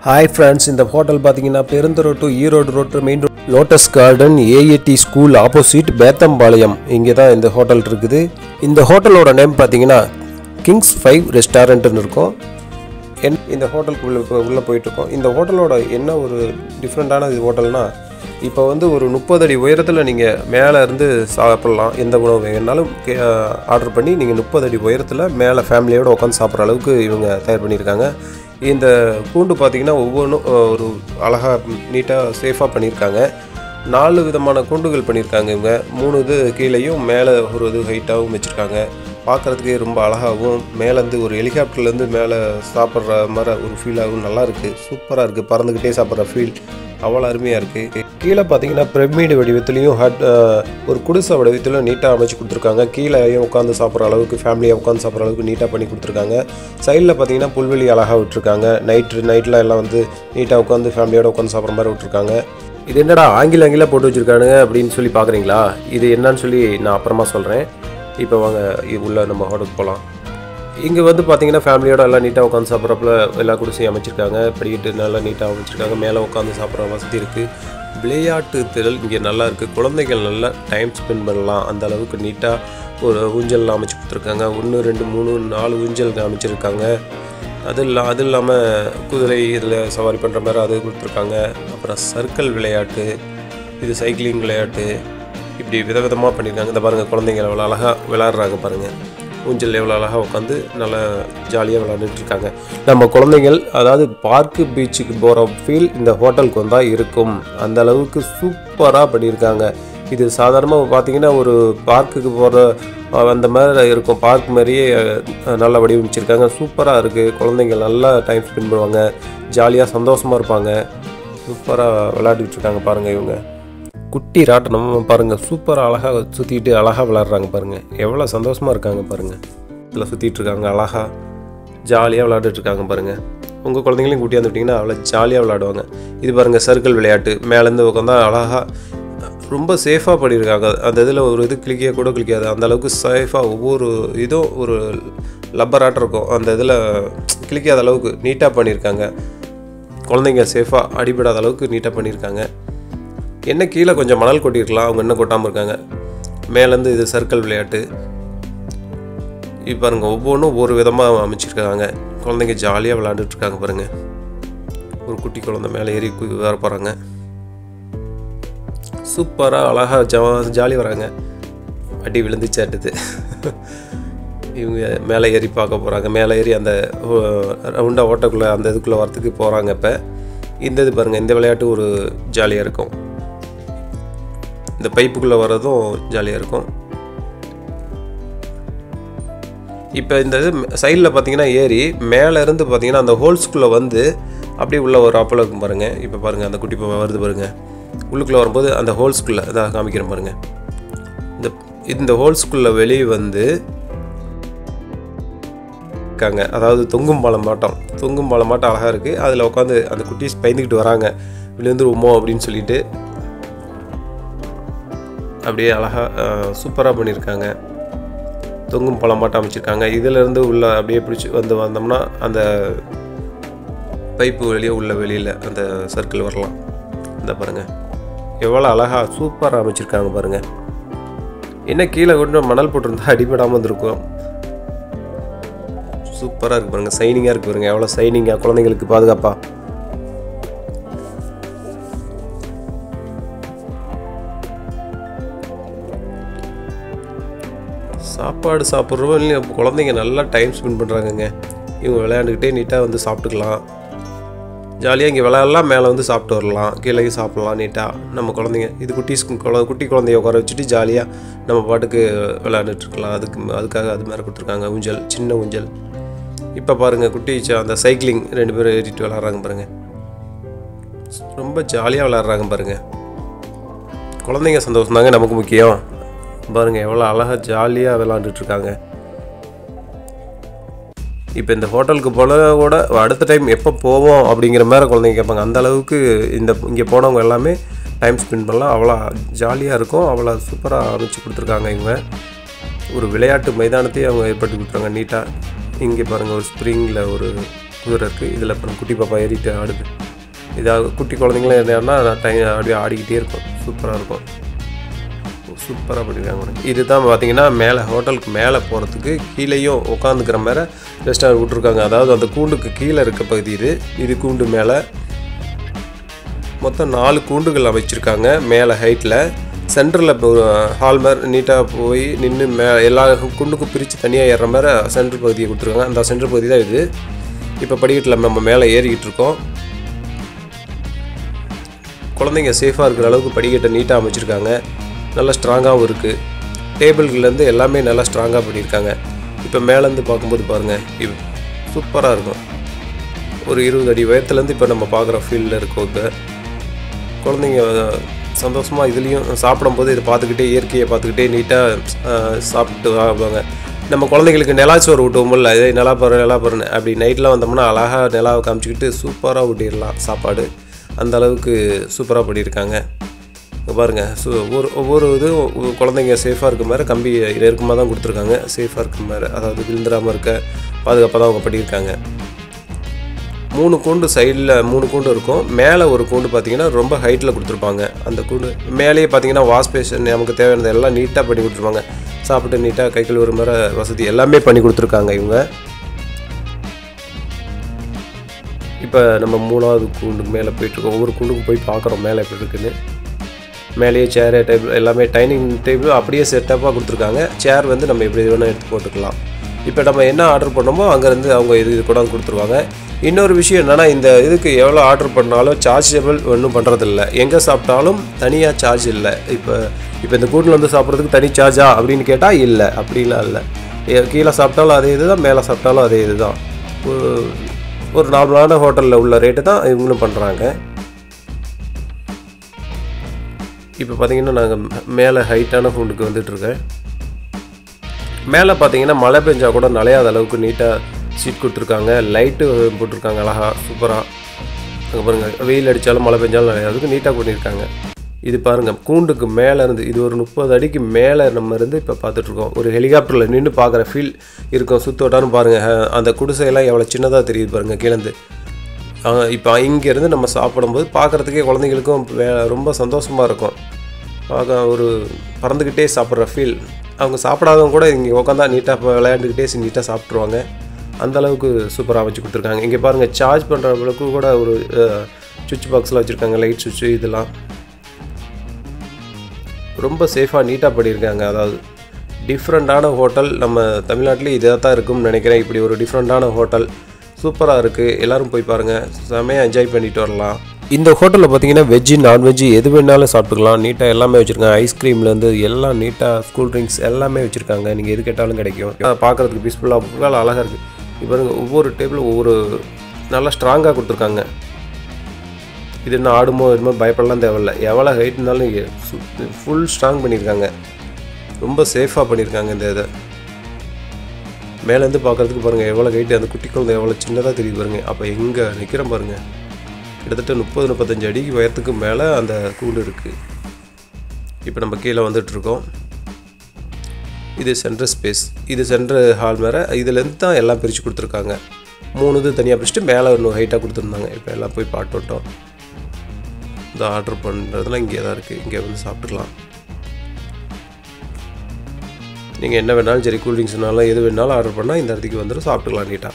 hi friends இந்த hotel பார்த்தீங்கன்னா பெருந்தரோடு to Erode road main road lotus garden AAD school opposite Pethampalayam இங்கே தான் இந்த ஹோட்டல் இருக்குது இந்த ஹோட்டலோட நேம் பார்த்தீங்கன்னா கிங்ஸ் ஃபைவ் ரெஸ்டாரண்ட்னு இருக்கும் என் இந்த ஹோட்டலுக்கு உள்ள இப்போ உள்ளே போயிட்டுருக்கோம் இந்த ஹோட்டலோட என்ன ஒரு டிஃப்ரெண்ட்டான இது ஹோட்டல்னா இப்போ வந்து ஒரு முப்பது அடி உயரத்தில் நீங்கள் மேலே இருந்து சாப்பிட்லாம் எந்த உணவு வேணுனாலும் ஆர்டர் பண்ணி நீங்கள் முப்பது அடி உயரத்தில் மேலே ஃபேமிலியோடு உட்காந்து சாப்பிட்ற அளவுக்கு இவங்க தயார் பண்ணியிருக்காங்க இந்த கூண்டு பார்த்தீங்கன்னா ஒவ்வொன்றும் ஒரு அழகாக நீட்டாக சேஃபாக பண்ணியிருக்காங்க நாலு விதமான கூண்டுகள் பண்ணியிருக்காங்க இவங்க மூணு இது கீழேயும் மேலே ஒரு இது ஹைட்டாகவும் வச்சுருக்காங்க பார்க்குறதுக்கே ரொம்ப அழகாகவும் மேலேருந்து ஒரு ஹெலிகாப்டர்லேருந்து மேலே சாப்பிட்ற மாதிரி ஒரு ஃபீலாகவும் நல்லா இருக்குது சூப்பராக இருக்குது பறந்துக்கிட்டே சாப்பிட்ற ஃபீல் அவ்வளோ அருமையாக இருக்குது கீழே பார்த்தீங்கன்னா பிரமிடு வடிவத்துலேயும் ஹட் ஒரு குடிசை வடிவத்திலும் நீட்டாக அமைச்சு கொடுத்துருக்காங்க கீழேயும் உட்காந்து சாப்பிட்ற அளவுக்கு ஃபேமிலியாக உட்காந்து சாப்பிட்ற அளவுக்கு நீட்டாக பண்ணி கொடுத்துருக்காங்க சைடில் பார்த்தீங்கன்னா புல்வெளி அழகாக விட்டுருக்காங்க நைட்டு நைட்டில் எல்லாம் வந்து நீட்டாக உட்காந்து ஃபேமிலியோட உட்காந்து சாப்பிட்ற மாதிரி விட்டுருக்காங்க இது என்னடா ஆங்கில ஆங்கில போட்டு வச்சுருக்கானுங்க அப்படின்னு சொல்லி பார்க்குறீங்களா இது என்னன்னு சொல்லி நான் அப்புறமா சொல்கிறேன் இப்போ வாங்க இ- உள்ள நம்ம ஹோட்டலுக்கு போகலாம் இங்கே வந்து பார்த்தீங்கன்னா ஃபேமிலியோட எல்லாம் நீட்டாக உட்காந்து சாப்பிட்றப்பல எல்லா குடிசையும் அமைச்சிருக்காங்க படிக்கிட்டு நல்லா நீட்டாக அமைச்சிருக்காங்க மேலே உட்காந்து சாப்பிட்ற வசதி இருக்குது விளையாட்டு திறல் இங்கே நல்லா இருக்குது குழந்தைகள் நல்லா டைம் ஸ்பெண்ட் பண்ணலாம் அந்த அளவுக்கு நீட்டாக ஒரு ஊஞ்சல்லாம் அமைச்சு கொடுத்துருக்காங்க ஒன்று ரெண்டு மூணு நாலு ஊஞ்சல் அமைச்சிருக்காங்க அது இல்லா அது இல்லாமல் குதிரை இதில் சவாரி பண்ணுற மாதிரி அது கொடுத்துருக்காங்க அப்புறம் சர்க்கிள் விளையாட்டு இது சைக்கிளிங் விளையாட்டு இப்படி விதவிதமாக பண்ணியிருக்காங்க இந்த பாருங்கள் குழந்தைங்க எவ்வளோ அழகாக விளையாடுறாங்க பாருங்கள் ஊஞ்சல் எவ்வளோ அழகாக உட்காந்து நல்லா ஜாலியாக விளையாண்டுட்டு இருக்காங்க நம்ம குழந்தைகள் அதாவது பார்க்கு பீச்சுக்கு போகிற ஃபீல் இந்த ஹோட்டலுக்கு வந்தால் இருக்கும் அந்த அளவுக்கு சூப்பராக பண்ணியிருக்காங்க இது சாதாரணமாக பார்த்தீங்கன்னா ஒரு பார்க்குக்கு போகிற அந்த மாதிரி இருக்கும் பார்க் மாதிரியே அஹ், நல்லா வடிவமைச்சிருக்காங்க சூப்பராக இருக்குது குழந்தைங்க நல்லா டைம் ஸ்பெண்ட் பண்ணுவாங்க ஜாலியாக சந்தோஷமாக இருப்பாங்க சூப்பராக விளையாடிட்டு இருக்காங்க பாருங்கள் இவங்க குட்டி ராட்டனம் பாருங்கள் சூப்பராக அழகாக சுற்றிட்டு அழகாக விளாட்றாங்க பாருங்கள் எவ்வளோ சந்தோஷமாக இருக்காங்க பாருங்கள் இதில் சுற்றிட்டு இருக்காங்க அழகாக ஜாலியாக விளையாடிட்டு இருக்காங்க பாருங்கள் உங்கள் குழந்தைங்களையும் கூட்டியாந்து விட்டிங்கன்னா அவ்வளோ ஜாலியாக விளையாடுவாங்க இது பாருங்கள் சர்க்கிள் விளையாட்டு மேலேருந்து உட்காந்தா அழகாக ரொம்ப சேஃபாக பண்ணியிருக்காங்க அந்த இதில் ஒரு இது கிளிக்க கூட கிளிக்காது அந்த அளவுக்கு சேஃபாக ஒவ்வொரு இதுவும் ஒரு லப்பராட்டம் இருக்கும் அந்த இதில் கிளிக்காத அளவுக்கு நீட்டாக பண்ணியிருக்காங்க குழந்தைங்க சேஃபாக அடிபடாத அளவுக்கு நீட்டாக பண்ணியிருக்காங்க என்ன கீழே கொஞ்சம் மணல் கொட்டியிருக்கலாம் அவங்க என்ன கொட்டாமல் இருக்காங்க மேலேருந்து இது சர்க்கிள் விளையாட்டு இப்போ பாருங்க ஒவ்வொன்றும் ஒவ்வொரு விதமாக அமைச்சிருக்காங்க குழந்தைங்க ஜாலியாக விளையாண்டுட்டு இருக்காங்க பாருங்க ஒரு குட்டி குழந்தை மேலே ஏறி கு- வர போகிறாங்க சூப்பராக அழகாக ஜா ஜாலி வராங்க அடி விழுந்துச்சு அடுத்து இவங்க மேலே ஏறி பார்க்க போகிறாங்க மேலே ஏறி அந்த ரவுண்டாக ஓட்டக்குள்ளே அந்த இதுக்குள்ளே வரத்துக்கு போகிறாங்க இப்போ இந்த இது பாருங்கள் இந்த விளையாட்டு ஒரு ஜாலியாக இருக்கும் இந்த பைப்புக்குள்ளே வர்றதும் ஜாலியாக இருக்கும் இப்போ இந்த இது சைடில் பார்த்தீங்கன்னா ஏறி மேலே இருந்து பார்த்தீங்கன்னா அந்த ஹோல்ஸ்குள்ளே வந்து அப்படியே உள்ளே ஒரு அப்பளம் இருக்கும் பாருங்கள் இப்போ பாருங்கள் அந்த குட்டி பாப்பா வருது பாருங்கள் உள்ளுக்குள்ளே வரும்போது அந்த ஹோல்ஸ்குள்ளே இதாக காமிக்கிறேன் பாருங்கள் இந்த இந்த ஹோல்ஸ்குள்ளே வெளியே வந்து இருக்காங்க அதாவது தொங்கும் பாலம் மாட்டம் தொங்கும் பாலம் மாட்டம் அழகாக இருக்குது அதில் உட்காந்து அந்த குட்டீஸ் பயந்துக்கிட்டு வராங்க விழுந்துருவோமோ அப்படின்னு சொல்லிட்டு அப்படியே அழகாக சூப்பராக பண்ணியிருக்காங்க தொங்கும் பழம் மாட்டம் அமைச்சிருக்காங்க இதிலேருந்து உள்ள அப்படியே பிடிச்சி வந்து வந்தோம்னா அந்த பைப்பு வெளியே உள்ள வெளியில் அந்த சர்க்கிள் வரலாம் இந்த பாருங்கள் எவ்வளோ அழகாக சூப்பராக அமைச்சிருக்காங்க பாருங்கள் என்ன கீழே கொண்டு மணல் போட்டிருந்தா அடிபடாமல் இருந்திருக்கும் சூப்பராக இருக்கு பாருங்க சைனிங்காக இருக்கு பாருங்க எவ்வளோ சைனிங்காக குழந்தைங்களுக்கு பாதுகாப்பா சாப்பாடு சாப்பிட்றோம் இல்லையா குழந்தைங்க நல்லா டைம் ஸ்பெண்ட் பண்ணுறாங்கங்க இவங்க விளையாண்டுக்கிட்டே நீட்டாக வந்து சாப்பிட்டுக்கலாம் ஜாலியாக இங்கே விளையாடலாம் மேலே வந்து சாப்பிட்டு வரலாம் கீழே சாப்பிட்லாம் நீட்டாக நம்ம குழந்தைங்க இது குட்டீஸ் குழ குட்டி குழந்தைய உட்கார வச்சுட்டு ஜாலியாக நம்ம பாட்டுக்கு விளையாண்டுட்டு இருக்கலாம் அதுக்கு அதுக்காக அது மாதிரி கொடுத்துருக்காங்க ஊஞ்சல் சின்ன ஊஞ்சல் இப்போ பாருங்கள் குட்டி ச- அந்த சைக்கிளிங் ரெண்டு பேரும் ஏறிட்டு விளாட்றாங்க பாருங்கள் ரொம்ப ஜாலியாக விளாட்றாங்க பாருங்கள் குழந்தைங்க சந்தோஷம் தாங்க நமக்கு முக்கியம் பாருங்கள் எவ்வளோ அழகாக ஜாலியாக விளாண்டுட்டு இருக்காங்க இப்போ இந்த ஹோட்டலுக்கு போன கூட அடுத்த டைம் எப்போ போவோம் அப்படிங்கிற மாதிரி குழந்தைங்க கேட்பாங்க அந்த அளவுக்கு இந்த இங்கே போனவங்க எல்லாமே டைம் ஸ்பெண்ட் பண்ணலாம் அவ்வளோ ஜாலியாக இருக்கும் அவ்வளோ சூப்பராக அமைச்சு கொடுத்துருக்காங்க இவங்க ஒரு விளையாட்டு மைதானத்தையே அவங்க ஏற்படுத்தி கொடுத்துருக்காங்க நீட்டாக இங்கே பாருங்கள் ஒரு ஸ்ப்ரிங்கில் ஒரு குதிரை இருக்குது இதில் இப்போ குட்டி பாப்பா ஏறிட்டு ஆடுது இதாக குட்டி குழந்தைங்களாம் என்னன்னா டைம் அப்படியே ஆடிக்கிட்டே இருக்கும் சூப்பராக இருக்கும் சூப்பராக பண்ணியிருக்காங்க உனக்கு இதுதான் பார்த்தீங்கன்னா மேலே ஹோட்டலுக்கு மேலே போகிறதுக்கு கீழேயும் உட்காந்துக்கிற மாதிரி ரெஸ்டாரண்ட் விட்ருக்காங்க அதாவது அந்த கூண்டுக்கு கீழே இருக்க பகுதி இது இது கூண்டு மேலே மொத்தம் நாலு கூண்டுகள் அமைச்சிருக்காங்க மேலே ஹைட்டில் சென்டரில் இப்போ ஹால் மாதிரி நீட்டாக போய் நின்று மே எல்லா குண்டுக்கும் பிரித்து தனியாக ஏறுற மாதிரி சென்டர் பகுதியை கொடுத்துருக்காங்க அந்த சென்டர் பகுதி தான் இது இப்போ படிக்கட்டில் நம்ம மேலே ஏறிக்கிட்டு இருக்கோம் குழந்தைங்க சேஃபாக இருக்கிற அளவுக்கு படிக்கட்டை நீட்டாக அமைச்சிருக்காங்க நல்லா ஸ்ட்ராங்காகவும் இருக்குது டேபிள்லேருந்து எல்லாமே நல்லா ஸ்ட்ராங்காக பண்ணியிருக்காங்க இப்போ மேலேருந்து பார்க்கும்போது பாருங்கள் இது சூப்பராக இருக்கும் ஒரு இருபது அடி உயரத்துலேருந்து இப்போ நம்ம பார்க்குற ஃபீல்டில் இருக்கோம் இப்போ குழந்தைங்க சந்தோஷமாக இதுலேயும் சாப்பிடும்போது இதை பார்த்துக்கிட்டே இயற்கையை பார்த்துக்கிட்டே நீட்டாக சாப்பிட்டு வாங்க நம்ம குழந்தைங்களுக்கு நிலாச்சோறு ஊட்டுவோம்ல இதே நிலா பாரு நிலா பாருன்னு அப்படி நைட்லாம் வந்தோம்னா அழகாக நிலாவை காமிச்சிக்கிட்டு சூப்பராக ஊட்டிடலாம் சாப்பாடு அந்த அளவுக்கு சூப்பராக பண்ணியிருக்காங்க இங்க பாருங்க ஸோ ஒவ்வொரு ஒவ்வொரு இதுவும் குழந்தைங்க சேஃபாக இருக்க மாதிரி கம்பி நெருக்கமாக தான் கொடுத்துருக்காங்க சேஃபாக இருக்க மாதிரி அதாவது விழுந்துடாமல் இருக்க பாதுகாப்பாக தான் அவங்க பண்ணியிருக்காங்க மூணு கூண்டு சைடில் மூணு கூண்டு இருக்கும் மேலே ஒரு கூண்டு பார்த்தீங்கன்னா ரொம்ப ஹைட்டில் கொடுத்துருப்பாங்க அந்த கூண்டு மேலேயே பார்த்தீங்கன்னா வாஷ் பேஷன் நமக்கு தேவையானது எல்லாம் நீட்டாக பண்ணி கொடுத்துருப்பாங்க சாப்பிட்டு நீட்டாக கை கழுவுற மாதிரி வசதி எல்லாமே பண்ணி கொடுத்துருக்காங்க இவங்க இப்போ நம்ம மூணாவது கூண்டுக்கு மேலே போயிட்டுருக்கோம் ஒவ்வொரு கூண்டுக்கும் போய் பார்க்குறோம் மேலே எப்படி இருக்குன்னு மேலேயே சேரு டேபிள் எல்லாமே டைனிங் டேபிள் அப்படியே செட்டப்பாக கொடுத்துருக்காங்க சேர் வந்து நம்ம எப்படி வேணால் எடுத்து போட்டுக்கலாம் இப்போ நம்ம என்ன ஆர்டர் பண்ணோமோ அங்கேருந்து அவங்க இது இது கூட கொடுத்துருவாங்க இன்னொரு விஷயம் என்னென்னா இந்த இதுக்கு எவ்வளோ ஆர்டர் பண்ணாலும் சார்ஜபிள் ஒன்றும் பண்ணுறதில்ல எங்கே சாப்பிட்டாலும் தனியாக சார்ஜ் இல்லை இப்போ இப்போ இந்த கூட்டில் வந்து சாப்பிட்றதுக்கு தனி சார்ஜா அப்படின்னு கேட்டால் இல்லை அப்படிலாம் இல்லை ஏ- கீழே சாப்பிட்டாலும் அதே இது தான் மேலே சாப்பிட்டாலும் அதே இது தான் ஒரு நார்மலான ஹோட்டலில் உள்ள ரேட்டு தான் இவங்களும் பண்ணுறாங்க இப்போ பார்த்தீங்கன்னா நாங்கள் மேலே ஹைட்டான ஃபுண்டுக்கு வந்துட்டுருக்கேன் மேலே பார்த்தீங்கன்னா மழை பெஞ்சா கூட நனையாத அளவுக்கு நீட்டாக சீட் கொடுத்துருக்காங்க லைட்டு போட்டிருக்காங்க அழகா சூப்பராக அங்கே பாருங்கள் வெயில் அடித்தாலும் மழை பெஞ்சாலும் நனையாததுக்கு நீட்டாக பண்ணியிருக்காங்க இது பாருங்கள் கூண்டுக்கு மேலே இருந்து இது ஒரு முப்பது அடிக்கு மேலே நம்ம இருந்து இப்போ பார்த்துட்ருக்கோம் ஒரு ஹெலிகாப்டரில் நின்று பார்க்குற ஃபீல் இருக்கும் சுத்தோட்டான்னு பாருங்கள் அந்த குடிசையெல்லாம் எவ்வளோ சின்னதாக தெரியுது பாருங்கள் கீழேந்து இப்போ இங்கேருந்து நம்ம சாப்பிடும்போது பார்க்குறதுக்கே குழந்தைங்களுக்கும் வே- ரொம்ப சந்தோஷமாக இருக்கும் பார்க்க ஒரு பறந்துக்கிட்டே சாப்பிட்ற ஃபீல் அவங்க சாப்பிடாதவங்க கூட இங்கே உட்காந்தா நீட்டாக விளையாண்டுக்கிட்டே நீட்டாக சாப்பிட்ருவாங்க அந்த அளவுக்கு சூப்பராக வச்சு கொடுத்துருக்காங்க இங்கே பாருங்கள் சார்ஜ் பண்ணுற அளவுக்கு கூட ஒரு சுவிட்ச் பாக்ஸில் வச்சுருக்காங்க லைட் சுவிட்சு இதெல்லாம் ரொம்ப சேஃபாக நீட்டாக பண்ணியிருக்காங்க அதாவது டிஃப்ரெண்ட்டான ஹோட்டல் நம்ம தமிழ்நாட்டிலே இதாக தான் இருக்கும்னு நினைக்கிறேன் இப்படி ஒரு டிஃப்ரெண்ட்டான ஹோட்டல் சூப்பராக இருக்குது எல்லாரும் போய் பாருங்கள் செமையாக என்ஜாய் பண்ணிட்டு வரலாம் இந்த ஹோட்டலில் பார்த்தீங்கன்னா வெஜ்ஜு நான்வெஜ்ஜு எது வேணாலும் சாப்பிட்டுக்கலாம் நீட்டாக எல்லாமே வச்சுருக்காங்க ஐஸ்கிரீம்லேருந்து எல்லாம் நீட்டாக கூல் ட்ரிங்க்ஸ் எல்லாமே வச்சுருக்காங்க நீங்கள் எது கேட்டாலும் கிடைக்கும் அதை பார்க்குறதுக்கு பீஸ்ஃபுல்லாக வேலை அழகாக இருக்குது இப்போ பாருங்க ஒவ்வொரு டேபிளும் ஒவ்வொரு நல்லா ஸ்ட்ராங்காக கொடுத்துருக்காங்க இது என்ன ஆடுமோ எதுமோ பயப்படலாம் தேவையில்ல எவ்வளோ ஹைட் இருந்தாலும் ஃபுல் ஸ்ட்ராங் பண்ணியிருக்காங்க ரொம்ப சேஃபாக பண்ணியிருக்காங்க இந்த இதை மேலேருந்து பார்க்குறதுக்கு பாருங்கள் எவ்வளோ ஹைட்டு அந்த குட்டி குழந்தை எவ்வளோ சின்னதாக தெரியுது பாருங்க அப்போ எங்கே நிற்கிறேன் பாருங்கள் கிட்டத்தட்ட முப்பது முப்பத்தஞ்சு அடிக்கு உயரத்துக்கு மேலே அந்த கூடு இருக்குது இப்போ நம்ம கீழே வந்துட்டுருக்கோம் இது சென்ட்ரல் ஸ்பேஸ் இது சென்ட்ரல் ஹால் மேலே இதுலேருந்து தான் எல்லாம் பிரித்து கொடுத்துருக்காங்க மூணு இது தனியாக பிரிச்சுட்டு மேலே இன்னும் ஹைட்டாக கொடுத்துருந்தாங்க இப்போ எல்லாம் போய் பாட்டு விட்டோம் இந்த ஆர்டர் பண்ணுறதுலாம் இங்கே தான் இருக்குது இங்கே வந்து சாப்பிட்டுக்கலாம் நீங்கள் என்ன வேணாலும் சரி கூல்ட்ரிங்க்ஸ்னாலும் எது வேணாலும் ஆர்டர் பண்ணால் இந்த இடத்துக்கு வந்துடும் சாப்பிட்டுக்கலாம் நீட்டாக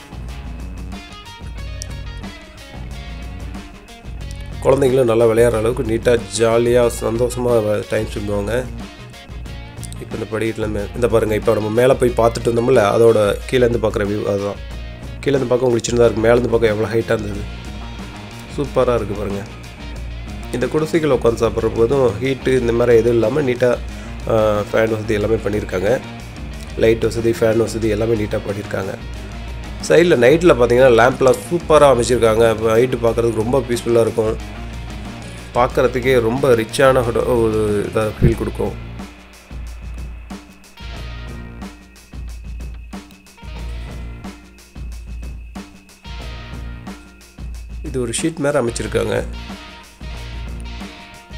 குழந்தைங்களும் நல்லா விளையாடுற அளவுக்கு நீட்டாக ஜாலியாக சந்தோஷமாக டைம் சொல்லுவாங்க இப்போ இந்த படிக்கட்டில் மே இந்த பாருங்கள் இப்போ நம்ம மேலே போய் பார்த்துட்டு வந்தோம்ல அதோட கீழேருந்து பார்க்குற வியூ அதுதான் கீழேருந்து பார்க்க உங்களுக்கு சின்னதாக இருக்குது மேலேருந்து பார்க்க எவ்வளோ ஹைட்டாக இருந்தது சூப்பராக இருக்குது பாருங்கள் இந்த குடிசைகள் உட்காந்து சாப்பிட்ற போதும் ஹீட்டு இந்த மாதிரி எதுவும் இல்லாமல் நீட்டாக ஃபேன் வசதி எல்லாமே பண்ணியிருக்காங்க லைட் வசதி ஃபேன் வசதி எல்லாமே நீட்டாக பண்ணியிருக்காங்க சைடில் நைட்டில் பார்த்தீங்கன்னா லேம்ப்லாம் சூப்பராக அமைச்சிருக்காங்க நைட்டு பார்க்குறதுக்கு ரொம்ப பீஸ்ஃபுல்லாக இருக்கும் பார்க்குறதுக்கே ரொம்ப ரிச்சான ஒரு இதாக ஃபீல் கொடுக்கும் இது ஒரு ஷீட் மாதிரி அமைச்சிருக்காங்க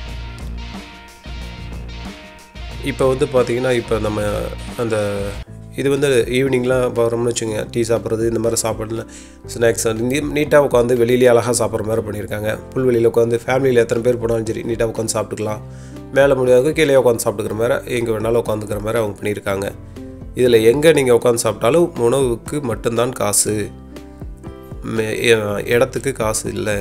இப்போ வந்து பார்த்தீங்கன்னா இப்போ நம்ம அந்த இது வந்து ஈவினிங்லாம் போகிறோம்னு வச்சுங்க டீ சாப்பிட்றது இந்த மாதிரி சாப்பாடுல ஸ்நாக்ஸ் நீட்டாக உட்காந்து வெளியிலேயே அழகாக சாப்பிட்ற மாதிரி பண்ணியிருக்காங்க புல்வெளியில் உட்காந்து ஃபேமிலியில் எத்தனை பேர் போனாலும் சரி நீட்டாக உட்காந்து சாப்பிட்டுக்கலாம் மேலே முடியாது கீழே உட்காந்து சாப்பிட்டுக்கிற மாதிரி எங்கே வேணாலும் உட்காந்துக்கிற மாதிரி அவங்க பண்ணியிருக்காங்க இதில் எங்கே நீங்கள் உட்காந்து சாப்பிட்டாலும் உணவுக்கு மட்டும்தான் காசு மே- எ- இடத்துக்கு காசு இல்லை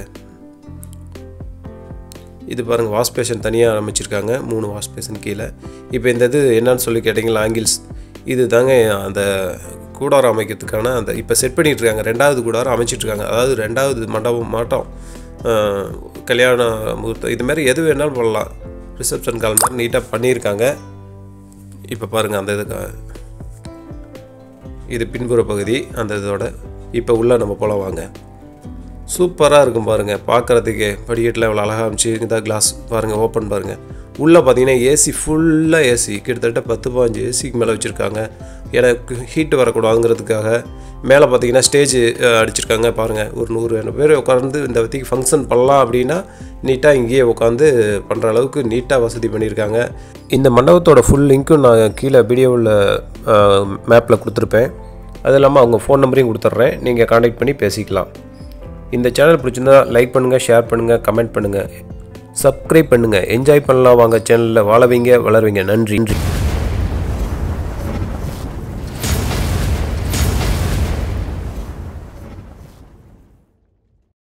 இது பாருங்கள் வாஷ் பேஷன் தனியாக அமைச்சிருக்காங்க மூணு வாஷ் பேஷன் கீழே இப்போ இந்த இது என்னன்னு சொல்லி கேட்டிங்களா ஆங்கிள்ஸ் இது தாங்க அந்த கூடாரம் அமைக்கிறதுக்கான அந்த இப்போ செட் பண்ணிட்டு இருக்காங்க ரெண்டாவது கூடாரம் அமைச்சிட்டு இருக்காங்க அதாவது ரெண்டாவது மண்டபம் மாட்டோம் அஹ், கல்யாண முகூர்த்தம் இது மாதிரி எது வேணாலும் பண்ணலாம் ரிசப்ஷன் கால் மாதிரி நீட்டாக பண்ணியிருக்காங்க இப்போ பாருங்கள் அந்த இதுக்கு இது பின்புற பகுதி அந்த இதோட இப்போ உள்ளே நம்ம போல வாங்க சூப்பராக இருக்கும் பாருங்கள் பார்க்குறதுக்கே படிக்கட்டில் இவ்வளோ அழகாக இருந்துச்சு இந்த கிளாஸ் பாருங்கள் ஓப்பன் பாருங்கள் உள்ளே பார்த்தீங்கன்னா ஏசி ஃபுல்லாக ஏசி கிட்டத்தட்ட பத்து பாஞ்சு ஏசிக்கு மேலே வச்சுருக்காங்க எனக்கு ஹீட் வரக்கூடாதுங்கிறதுக்காக மேலே பார்த்தீங்கன்னா ஸ்டேஜ் அடிச்சிருக்காங்க பாருங்கள் ஒரு நூறு பேர் உட்காந்து இந்த வத்திக்கு ஃபங்க்ஷன் பண்ணலாம் அப்படின்னா நீட்டாக இங்கேயே உட்காந்து பண்ணுற அளவுக்கு நீட்டாக வசதி பண்ணியிருக்காங்க இந்த மண்டபத்தோட ஃபுல் லிங்க்கும் நான் கீழே வீடியோவில் மேப்பில் கொடுத்துருப்பேன் அது இல்லாமல் அவங்க ஃபோன் நம்பரையும் கொடுத்துட்றேன் நீங்கள் காண்டாக்ட் பண்ணி பேசிக்கலாம் இந்த சேனல் பிடிச்சிருந்தா லைக் பண்ணுங்கள் ஷேர் பண்ணுங்கள் கமெண்ட் பண்ணுங்கள் சப்ஸ்கிரைப் பண்ணுங்கள் என்ஜாய் பண்ணலாம் வாங்க சேனலில் வாழவீங்க வளருவீங்க நன்றி நன்றி